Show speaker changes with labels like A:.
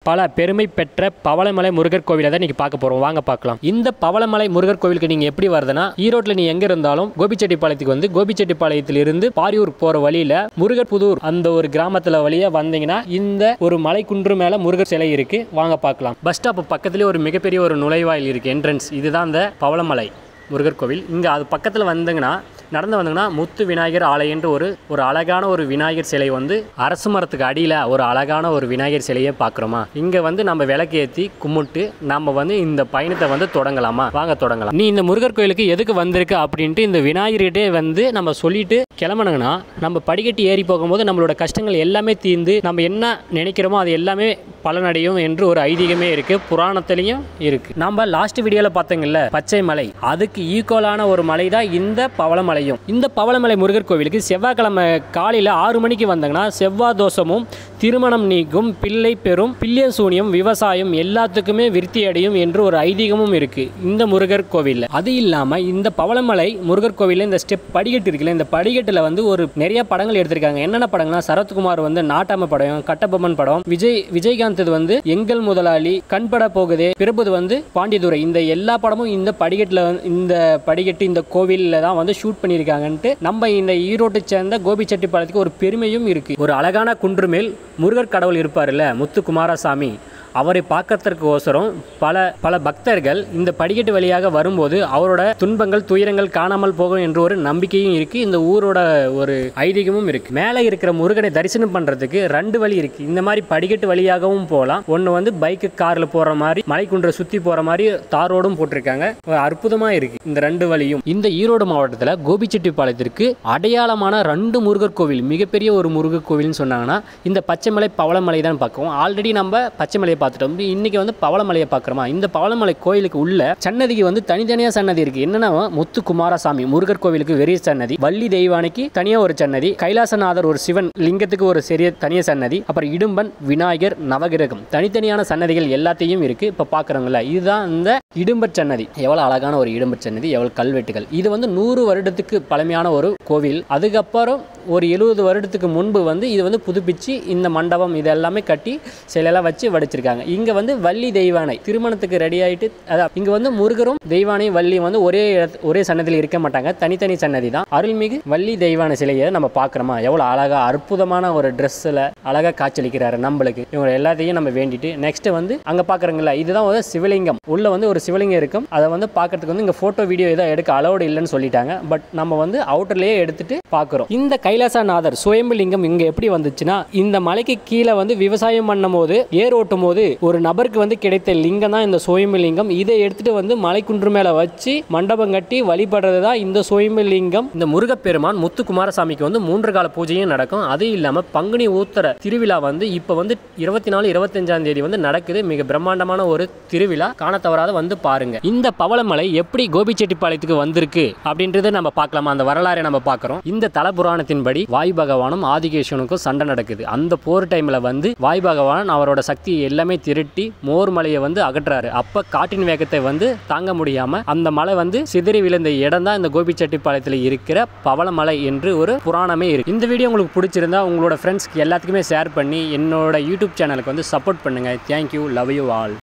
A: பல பெருமை பெற்ற பவளமலை முருகர் கோவிலை தான் இன்னைக்கு பார்க்க போறோம் வாங்க பார்க்கலாம் இந்த பவளமலை முருகர் கோவிலுக்கு நீங்க எப்படி வருதுன்னா ஈரோட்ல நீ எங்க இருந்தாலும் கோபிச்செட்டிப்பாளையத்துக்கு வந்து கோபிச்செட்டிப்பாளையத்திலிருந்து பாரியூர் போற வழியில முருகர் புதூர் அந்த ஒரு கிராமத்துல வழியா வந்தீங்கன்னா இந்த ஒரு மலை குன்று மேல முருகர் சிலை இருக்கு வாங்க பார்க்கலாம் பஸ் ஸ்டாப் பக்கத்துலேயே ஒரு மிகப்பெரிய ஒரு நுழைவாயில் இருக்கு என்ட்ரன்ஸ் இதுதான் அந்த பவளமலை முருகர் கோவில் இங்கே அது பக்கத்தில் வந்தீங்கன்னா நடந்து வந்தீங்கன்னா முத்து விநாயகர் ஆலயன்ற ஒரு ஒரு அழகான ஒரு விநாயகர் சிலை வந்து அரசு மரத்துக்கு அடியில் ஒரு அழகான ஒரு விநாயகர் சிலையை பார்க்குறோமா இங்கே வந்து நம்ம விளக்கு ஏற்றி கும்பிட்டு நம்ம வந்து இந்த பயணத்தை வந்து தொடங்கலாமா வாங்க தொடங்கலாம் நீ இந்த முருகர் கோயிலுக்கு எதுக்கு வந்திருக்க அப்படின்ட்டு இந்த விநாயகர்கிட்டே வந்து நம்ம சொல்லிட்டு கிளம்பணுங்கன்னா நம்ம படிக்கட்டு ஏறி போகும்போது நம்மளோட கஷ்டங்கள் எல்லாமே தீர்ந்து நம்ம என்ன நினைக்கிறோமோ அது எல்லாமே பலனடையும் என்று ஒரு ஐதீகமே இருக்கு புராணத்திலையும் இருக்கு நம்ம லாஸ்ட் வீடியோல பார்த்தோங்கல்ல பச்சை மலை அதுக்கு ஈக்குவலான ஒரு மலை தான் இந்த பவளமலையும் இந்த பவளமலை முருகர் கோவிலுக்கு செவ்வாய்க்கிழமை காலையில் ஆறு மணிக்கு வந்தாங்கன்னா செவ்வாய் தோஷமும் திருமணம் நீக்கும் பிள்ளை பெறும் பில்லியன் சூனியம் விவசாயம் எல்லாத்துக்குமே விருத்தி அடையும் என்று ஒரு ஐதீகமும் இருக்கு இந்த முருகர் கோவிலில் அது இல்லாமல் இந்த பவளமலை முருகர் கோவிலில் இந்த ஸ்டெப் படிக்கட்டு இருக்குல்ல இந்த படிக்கட்டில் வந்து ஒரு நிறைய படங்கள் எடுத்திருக்காங்க என்னென்ன படங்கள்னா சரத்குமார் வந்து நாட்டாம படம் கட்டபொம்மன் படம் விஜய் விஜயகாந்த் வந்து எங்கள் முதலாளி கண்பட போகுதே பிறப்பது வந்து பாண்டியதுரை இந்த எல்லா படமும் இந்த படிக்கட்டில் இந்த படிக்கட்டு இந்த கோவிலில் தான் வந்து ஷூட் பண்ணியிருக்காங்கன்ட்டு நம்ம இந்த ஈரோட்டை சேர்ந்த கோபிச்செட்டிப்பாளையத்துக்கு ஒரு பெருமையும் இருக்கு ஒரு அழகான குன்று மேல் முருகர் கடவுள் இருப்பார்ல முத்து குமாரசாமி அவரை பார்க்கறதுக்கு ஓசரம் பல பல பக்தர்கள் இந்த படிக்கட்டு வழியாக வரும்போது அவரோட துன்பங்கள் துயரங்கள் காணாமல் போகும் என்ற ஒரு நம்பிக்கையும் இருக்கு இந்த ஊரோட ஒரு ஐதீகமும் இருக்கு மேலே இருக்கிற முருகனை தரிசனம் பண்றதுக்கு ரெண்டு வழி இருக்கு இந்த மாதிரி படிக்கட்டு வழியாகவும் போகலாம் ஒன்று வந்து பைக்கு காரில் போற மாதிரி மலைக்குன்றை சுற்றி போற மாதிரி தார் ரோடும் போட்டிருக்காங்க ஒரு அற்புதமா இருக்கு இந்த ரெண்டு வழியும் இந்த ஈரோடு மாவட்டத்தில் கோபிச்செட்டிப்பாளையத்திற்கு அடையாளமான ரெண்டு முருகர் கோவில் மிகப்பெரிய ஒரு முருகர் கோவில்னு சொன்னாங்கன்னா இந்த பச்சைமலை பவளமலை தான் பார்க்குவோம் ஆல்ரெடி நம்ம பச்சைமலையை பார்த்துட்டோம் இன்னைக்கு வந்து பவளமலையை பார்க்குறோமா இந்த பவளமலை கோயிலுக்கு உள்ள சன்னதிக்கு வந்து தனித்தனியாக சன்னதி இருக்கு என்னன்னா முத்து குமாரசாமி முருகர் கோவிலுக்கு வெறிய சன்னதி வள்ளி தெய்வானைக்கு தனியாக ஒரு சன்னதி கைலாசநாதர் ஒரு சிவன் லிங்கத்துக்கு ஒரு சிறிய தனிய சன்னதி அப்புறம் இடும்பன் விநாயகர் நவகிரகம் தனித்தனியான சன்னதிகள் எல்லாத்தையும் இருக்கு இப்போ பார்க்குறோங்களா இதுதான் இந்த இடும்பர் சன்னதி எவ்வளோ அழகான ஒரு இடும்பர் சன்னதி எவ்வளோ கல்வெட்டுகள் இது வந்து நூறு வருடத்துக்கு பழமையான ஒரு கோவில் அதுக்கப்புறம் ஒரு எழுபது வருடத்துக்கு முன்பு வந்து இது வந்து புதுப்பிச்சு இந்த மண்டபம் இது எல்லாமே கட்டி சிலையெல்லாம் வச்சு வடிச்சிருக்காங்க இங்கே வந்து வள்ளி தெய்வானை திருமணத்துக்கு ரெடி ஆகிட்டு அதான் இங்கே வந்து முருகரும் தெய்வானையும் வள்ளியும் வந்து ஒரே இடத்து- ஒரே சன்னதியில் இருக்க மாட்டாங்க தனித்தனி சன்னதி தான் அருள்மிகு வள்ளி தெய்வானை சிலையை நம்ம பார்க்குறோமா எவ்வளோ அழகாக அற்புதமான ஒரு ட்ரெஸ்ஸில் அழகாக காட்சியளிக்கிறாரு நம்மளுக்கு இவங்க எல்லாத்தையும் நம்ம வேண்டிட்டு நெக்ஸ்ட் வந்து அங்கே பார்க்குறங்களா இதுதான் ஒரு சிவலிங்கம் உள்ள வந்து ஒரு சிவலிங்கம் இருக்கும் அதை வந்து பார்க்கறதுக்கு வந்து இங்கே ஃபோட்டோ வீடியோ எதாவது எடுக்க அலௌடு இல்லைன்னு சொல்லிட்டாங்க பட் நம்ம வந்து அவுட்டர்லேயே எடுத்துட்டு பார்க்குறோம் இந்த கைலாசநாதர் சுயம்பு லிங்கம் இங்கே எப்படி வந்துச்சுன்னா இந்த மலைக்கு கீழே வந்து விவசாயம் பண்ணும் போது ஏர் ஓட்டும் போது ஒரு நபருக்கு வந்து கிடைத்த லிங்கம் தான் இந்த சுயம்பு லிங்கம் இதை எடுத்துட்டு வந்து மலைக்குன்று மேலே வச்சு மண்டபம் கட்டி வழிபடுறது தான் இந்த சுயம்பு லிங்கம் இந்த முருகப்பெருமான் முத்து குமாரசாமிக்கு வந்து மூன்று கால பூஜையும் நடக்கும் அது இல்லாமல் பங்குனி ஊத்தர திருவிழா வந்து இப்போ வந்து இருபத்தி நாலு இருபத்தஞ்சாம் தேதி வந்து நடக்குது மிக பிரம்மாண்டமான ஒரு திருவிழா காண தவறாத வந்து பாருங்க இந்த பவளமலை எப்படி கோபிச்செட்டிப்பாளையத்துக்கு வந்திருக்கு அப்படின்றத நம்ம பார்க்கலாமா அந்த வரலாறை நம்ம பார்க்குறோம் இந்த தல புராணத்தின்படி வாயு பகவானும் ஆதிகேஷனுக்கும் சண்டை நடக்குது அந்த போர் டைம்ல வந்து வாயு பகவான் அவரோட சக்தியை எல்லாமே திரட்டி மோர் மலையை வந்து அகற்றுறாரு அப்ப காற்றின் வேகத்தை வந்து தாங்க முடியாம அந்த மலை வந்து சிதறி விழுந்த இடம் தான் இந்த கோபிச்செட்டிப்பாளையத்தில் இருக்கிற பவளமலை என்று ஒரு புராணமே இருக்கு இந்த வீடியோ உங்களுக்கு பிடிச்சிருந்தா உங்களோட ஃப்ரெண்ட்ஸ்க்கு எல்லாத்துக்குமே ஷேர் பண்ணி என்னோட யூடியூப் சேனலுக்கு வந்து சப்போர்ட் பண்ணுங்க தேங்க்யூ லவ் யூ ஆல்